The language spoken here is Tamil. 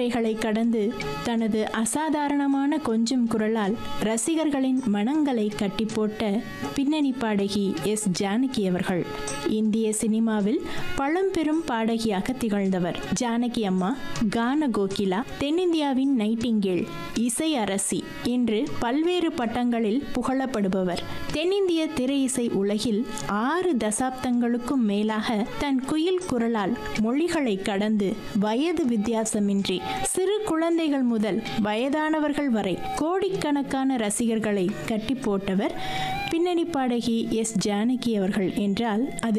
தலைமுறைகளை கடந்து தனது அசாதாரணமான கொஞ்சும் குரலால் ரசிகர்களின் மனங்களை கட்டி போட்ட பின்னணி பாடகி எஸ் ஜானகி அவர்கள் இந்திய சினிமாவில் பழம்பெரும் பாடகியாக திகழ்ந்தவர் ஜானகி அம்மா கான கோகிலா தென்னிந்தியாவின் நைட்டிங்கேல் இசை அரசி என்று பல்வேறு பட்டங்களில் புகழப்படுபவர் தென்னிந்திய திரை இசை உலகில் ஆறு தசாப்தங்களுக்கும் மேலாக தன் குயில் குரலால் மொழிகளை கடந்து வயது வித்தியாசமின்றி சிறு குழந்தைகள் முதல் வயதானவர்கள் வரை கோடிக்கணக்கான ரசிகர்களை கட்டி போட்டவர் பின்னணி பாடகி எஸ் ஜானகி அவர்கள் என்றால் அது